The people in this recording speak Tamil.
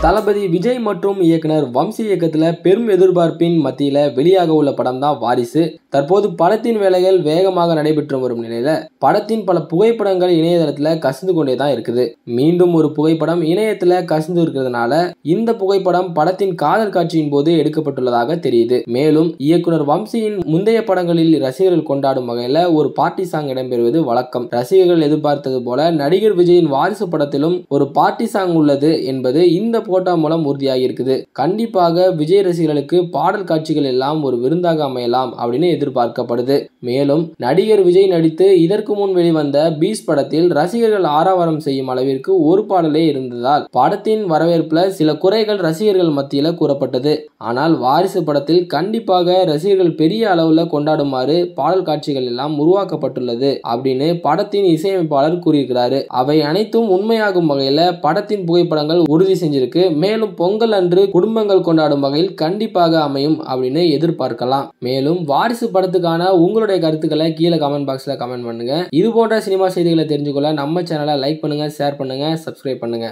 தளபதி விஜய் மற்றும் இயக்குனர் வம்சி இயக்கத்துல பெரும் எதிர்பார்ப்பின் மத்தியில வெளியாக உள்ள படம் தான் வாரிசு தற்போது படத்தின் வேலைகள் வேகமாக நடைபெற்று வரும் நிலையில படத்தின் பல புகைப்படங்கள் இணையதளத்துல கசிந்து கொண்டே தான் இருக்குது மீண்டும் ஒரு புகைப்படம் இணையத்துல கசிந்து இருக்கிறதுனால இந்த புகைப்படம் படத்தின் காதல் காட்சியின் போது எடுக்கப்பட்டுள்ளதாக தெரியுது மேலும் இயக்குனர் வம்சியின் முந்தைய படங்களில் ரசிகர்கள் கொண்டாடும் வகையில ஒரு பார்ட்டி சாங் இடம்பெறுவது வழக்கம் ரசிகர்கள் எதிர்பார்த்தது போல நடிகர் விஜயின் வாரிசு படத்திலும் ஒரு பார்ட்டி சாங் உள்ளது என்பது இந்த போட்டோ மூலம் உறுதியாகி இருக்குது கண்டிப்பாக விஜய் ரசிகர்களுக்கு பாடல் காட்சிகள் எல்லாம் ஒரு விருந்தாக அமையலாம் அப்படின்னு எதிர்பார்க்கப்படுது மேலும் நடிகர் விஜய் நடித்து இதற்கு முன் வெளிவந்த பீஸ் படத்தில் ரசிகர்கள் ஆரவாரம் செய்யும் அளவிற்கு ஒரு பாடலே இருந்ததால் படத்தின் வரவேற்புல சில குறைகள் ரசிகர்கள் மத்தியில கூறப்பட்டது ஆனால் வாரிசு படத்தில் கண்டிப்பாக ரசிகர்கள் பெரிய அளவுல கொண்டாடுமாறு பாடல் காட்சிகள் எல்லாம் உருவாக்கப்பட்டுள்ளது அப்படின்னு படத்தின் இசையமைப்பாளர் கூறியிருக்கிறாரு அவை அனைத்தும் உண்மையாகும் வகையில படத்தின் புகைப்படங்கள் உறுதி செஞ்சிருக்கு மேலும் பொங்கல் அன்று குடும்பங்கள் கொண்டாடும் வகையில் கண்டிப்பாக அமையும் அப்படின்னு எதிர்பார்க்கலாம் மேலும் வாரிசு படத்துக்கான உங்களுடைய கருத்துக்களை கீழே கமெண்ட் பாக்ஸ்ல கமெண்ட் பண்ணுங்க இது போன்ற சினிமா செய்திகளை தெரிஞ்சுக்கொள்ள நம்ம சேனலை லைக் பண்ணுங்க ஷேர் பண்ணுங்க சப்ஸ்கிரைப் பண்ணுங்க